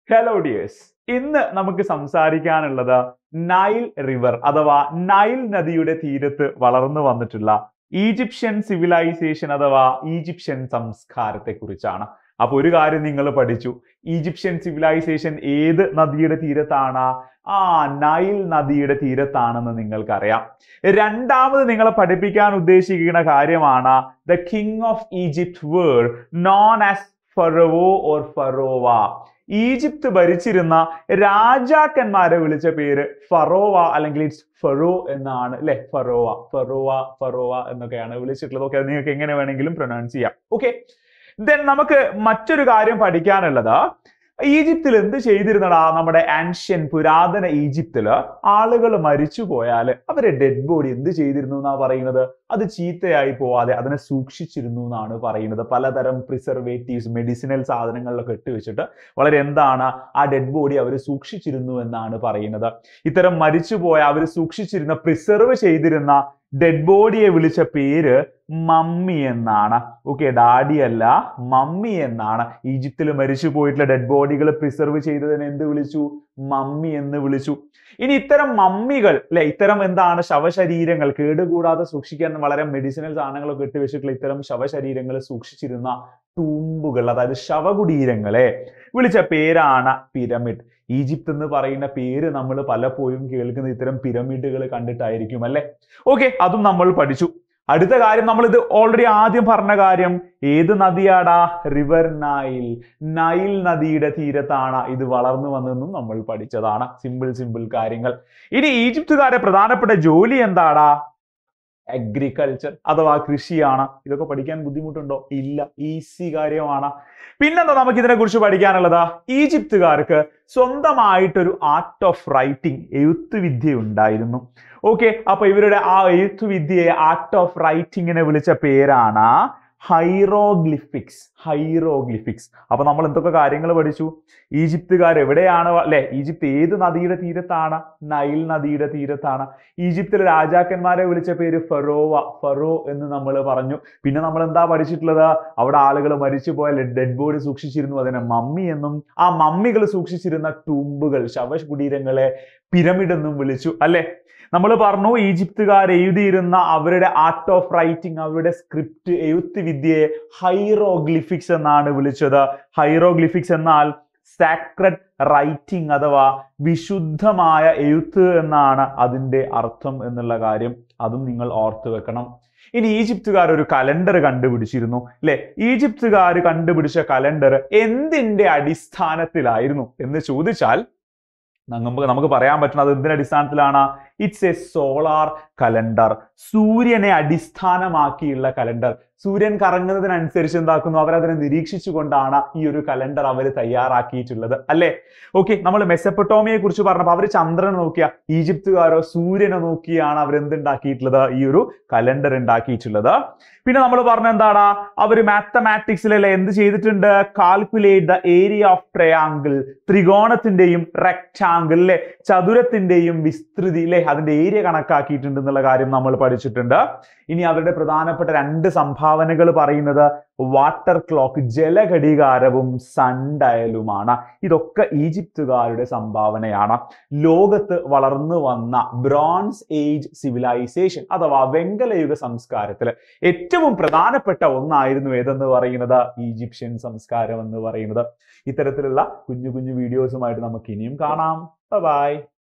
hello dears ഇന്ന് നമുക്ക് സംസാരിക്കാനുള്ളത് നൈൽ റിവർ അഥവാ നൈൽ നദിയുടെ തീരത്ത് വളർന്നു വന്നിട്ടുള്ള ഈജിപ്ഷ്യൻ സിവിലൈസേഷൻ അഥവാ ഈജിപ്ഷ്യൻ സംസ്കാരത്തെ കുറിച്ചാണ് അപ്പൊ ഒരു കാര്യം നിങ്ങൾ പഠിച്ചു ഈജിപ്ഷ്യൻ സിവിലൈസേഷൻ ഏത് നദിയുടെ തീരത്താണ് ആ നൈൽ നദിയുടെ തീരത്താണെന്ന് നിങ്ങൾക്കറിയാം രണ്ടാമത് നിങ്ങളെ പഠിപ്പിക്കാൻ ഉദ്ദേശിക്കുന്ന കാര്യമാണ് the king of Egypt where known as pharaoh or pharaoh Egypt ഭരിച്ചിരുന്ന രാജാക്കന്മാരെ വിളിച്ച പേര് ഫറോവ അല്ലെങ്കിൽ ഇറ്റ്സ് ഫറോ എന്നാണ് അല്ലെ ഫറോവ ഫറോവ ഫറോവ എന്നൊക്കെയാണ് വിളിച്ചിട്ടുള്ളത് ഓക്കെ നിങ്ങൾക്ക് എങ്ങനെ വേണമെങ്കിലും പ്രൊനൗൺസ് ചെയ്യാം ഓക്കെ ദെൻ നമുക്ക് മറ്റൊരു കാര്യം പഠിക്കാനുള്ളത് ഈജിപ്തിൽ എന്ത് ചെയ്തിരുന്നടാ നമ്മുടെ ആൻഷ്യൻ പുരാതന ഈജിപ്തില് ആളുകൾ മരിച്ചു പോയാൽ അവരെ ഡെഡ് ബോഡി എന്ത് ചെയ്തിരുന്നു എന്നാ പറയുന്നത് അത് ചീത്തയായി പോവാതെ അതിനെ സൂക്ഷിച്ചിരുന്നു എന്നാണ് പറയുന്നത് പലതരം പ്രിസർവേറ്റീവ്സ് മെഡിസിനൽ സാധനങ്ങളിലൊക്കെ ഇട്ട് വെച്ചിട്ട് വളരെ എന്താണ് ആ ഡെഡ് ബോഡി അവർ സൂക്ഷിച്ചിരുന്നു എന്നാണ് പറയുന്നത് ഇത്തരം മരിച്ചുപോയ അവർ സൂക്ഷിച്ചിരുന്ന പ്രിസർവ് ചെയ്തിരുന്ന ഡെഡ് ബോഡിയെ വിളിച്ച പേര് മമ്മി എന്നാണ് ഓക്കെ ഡാഡി അല്ല മമ്മി എന്നാണ് ഈജിപ്തിൽ മരിച്ചു പോയിട്ടുള്ള ഡെഡ് ബോഡികൾ പ്രിസർവ് ചെയ്തതിനെ എന്ത് വിളിച്ചു മമ്മി എന്ന് വിളിച്ചു ഇനി ഇത്തരം മമ്മികൾ അല്ലെ ഇത്തരം എന്താണ് ശവശരീരങ്ങൾ കേടുകൂടാതെ സൂക്ഷിക്കാൻ വളരെ മെഡിസിനൽ സാധനങ്ങളൊക്കെ ഇട്ട് വെച്ചിട്ടുള്ള ഇത്തരം ശവശരീരങ്ങൾ സൂക്ഷിച്ചിരുന്ന ടൂമ്പുകൾ അതായത് ശവകുടീരങ്ങളെ വിളിച്ച പേരാണ് പിരമിഡ് ഈജിപ്ത് എന്ന് പറയുന്ന പേര് നമ്മൾ പലപ്പോഴും കേൾക്കുന്ന ഇത്തരം പിരമിഡുകൾ കണ്ടിട്ടായിരിക്കും അല്ലെ ഓക്കെ അതും നമ്മൾ പഠിച്ചു അടുത്ത കാര്യം നമ്മൾ ഇത് ഓൾറെഡി ആദ്യം പറഞ്ഞ കാര്യം ഏത് നദിയാടാ റിവർ നൈൽ നൈൽ നദിയുടെ തീരത്താണ് ഇത് വളർന്നു വന്നതെന്നും നമ്മൾ പഠിച്ചതാണ് സിമ്പിൾ സിമ്പിൾ കാര്യങ്ങൾ ഇനി ഈജിപ്തുകാരെ പ്രധാനപ്പെട്ട ജോലി എന്താടാ അഗ്രികൾച്ചർ അഥവാ കൃഷിയാണ് ഇതൊക്കെ പഠിക്കാൻ ബുദ്ധിമുട്ടുണ്ടോ ഇല്ല ഈസി കാര്യമാണ് പിന്നെന്താ നമുക്ക് ഇതിനെ കുറിച്ച് പഠിക്കാനുള്ളത് ഈജിപ്തുകാർക്ക് സ്വന്തമായിട്ടൊരു ആർട്ട് ഓഫ് റൈറ്റിംഗ് എഴുത്ത് വിദ്യ ഉണ്ടായിരുന്നു ഓക്കെ അപ്പൊ ഇവരുടെ ആ എഴുത്ത് വിദ്യയെ ആർട്ട് ഓഫ് റൈറ്റിങ്ങിനെ വിളിച്ച പേരാണ് ഹൈറോഗ്ലിഫിക്സ് ഹൈറോഗ്ലിഫിക്സ് അപ്പൊ നമ്മൾ എന്തൊക്കെ കാര്യങ്ങൾ പഠിച്ചു ഈജിപ്തുകാർ എവിടെയാണ് അല്ലെ ഈജിപ്ത് ഏത് നദിയുടെ തീരത്താണ് നൈൽ നദിയുടെ തീരത്താണ് ഈജിപ്തിലെ രാജാക്കന്മാരെ വിളിച്ച പേര് ഫറോവ ഫറോ എന്ന് നമ്മൾ പറഞ്ഞു പിന്നെ നമ്മൾ എന്താ പഠിച്ചിട്ടുള്ളത് അവിടെ ആളുകൾ മരിച്ചുപോയ ഡെഡ് ബോഡി സൂക്ഷിച്ചിരുന്നു അതിനെ മമ്മി എന്നും ആ മമ്മികൾ സൂക്ഷിച്ചിരുന്ന ടൂമ്പുകൾ ശവകുടീരങ്ങളെ പിരമിഡ് എന്നും വിളിച്ചു അല്ലെ നമ്മൾ പറഞ്ഞു ഈജിപ്തുകാർ എഴുതിയിരുന്ന അവരുടെ ആർട്ട് ഓഫ് റൈറ്റിംഗ് അവരുടെ സ്ക്രിപ്റ്റ് എഴുത്ത് വിദ്യയെ ഹൈറോഗ്ലിഫിക്സ് എന്നാണ് വിളിച്ചത് ഹൈറോഗ്ലിഫിക്സ് എന്നാൽ സാക്രഡ് റൈറ്റിംഗ് അഥവാ വിശുദ്ധമായ എഴുത്ത് എന്നാണ് അതിന്റെ അർത്ഥം എന്നുള്ള കാര്യം അതും നിങ്ങൾ ഓർത്തു വെക്കണം ഇനി ഈജിപ്തുകാർ ഒരു കലണ്ടർ കണ്ടുപിടിച്ചിരുന്നു അല്ലെ ഈജിപ്തുകാർ കണ്ടുപിടിച്ച കലണ്ടർ എന്തിന്റെ അടിസ്ഥാനത്തിലായിരുന്നു എന്ന് ചോദിച്ചാൽ നമുക്ക് നമുക്ക് പറയാൻ പറ്റുന്നത് എന്തിന്റെ അടിസ്ഥാനത്തിലാണ് ഇറ്റ്സ് എ സോളാർ കലണ്ടർ സൂര്യനെ അടിസ്ഥാനമാക്കിയുള്ള കലണ്ടർ സൂര്യൻ കറങ്ങുന്നതിനനുസരിച്ച് എന്താക്കുന്നു അവരതിനെ നിരീക്ഷിച്ചുകൊണ്ടാണ് ഈ ഒരു കലണ്ടർ അവർ തയ്യാറാക്കിയിട്ടുള്ളത് അല്ലെ ഓക്കെ നമ്മൾ മെസ്സപ്പൊട്ടോമിയെ കുറിച്ച് പറഞ്ഞപ്പോൾ അവർ ചന്ദ്രനെ നോക്കിയ ഈജിപ്തുകാരോ സൂര്യനെ നോക്കിയാണ് അവർ എന്തുണ്ടാക്കിയിട്ടുള്ളത് ഈ ഒരു കലണ്ടർ ഉണ്ടാക്കിയിട്ടുള്ളത് പിന്നെ നമ്മൾ പറഞ്ഞ എന്താണ് അവർ മാത്തമാറ്റിക്സിലല്ലേ എന്ത് ചെയ്തിട്ടുണ്ട് calculate the area of triangle ത്രികോണത്തിന്റെയും റെക്ടാങ്കിൾ അല്ലെ ചതുരത്തിന്റെയും വിസ്തൃതി അല്ലെ അതിന്റെ ഏരിയ കണക്കാക്കിയിട്ടുണ്ട് എന്നുള്ള കാര്യം നമ്മൾ പഠിച്ചിട്ടുണ്ട് ഇനി അവരുടെ പ്രധാനപ്പെട്ട രണ്ട് സംഭാവനകൾ പറയുന്നത് വാട്ടർ ക്ലോക്ക് ജലഘടികാരവും സൺഡയലുമാണ് ഇതൊക്കെ ഈജിപ്തുകാരുടെ സംഭാവനയാണ് ലോകത്ത് വളർന്നു വന്ന ബ്രോൺസ് ഏജ് സിവിലൈസേഷൻ അഥവാ വെങ്കലയുഗ സംസ്കാരത്തിൽ ഏറ്റവും പ്രധാനപ്പെട്ട ഒന്നായിരുന്നു ഏതെന്ന് പറയുന്നത് ഈജിപ്ഷ്യൻ സംസ്കാരം എന്ന് പറയുന്നത് ഇത്തരത്തിലുള്ള കുഞ്ഞു കുഞ്ഞു വീഡിയോസുമായിട്ട് നമുക്ക് ഇനിയും കാണാം ബൈ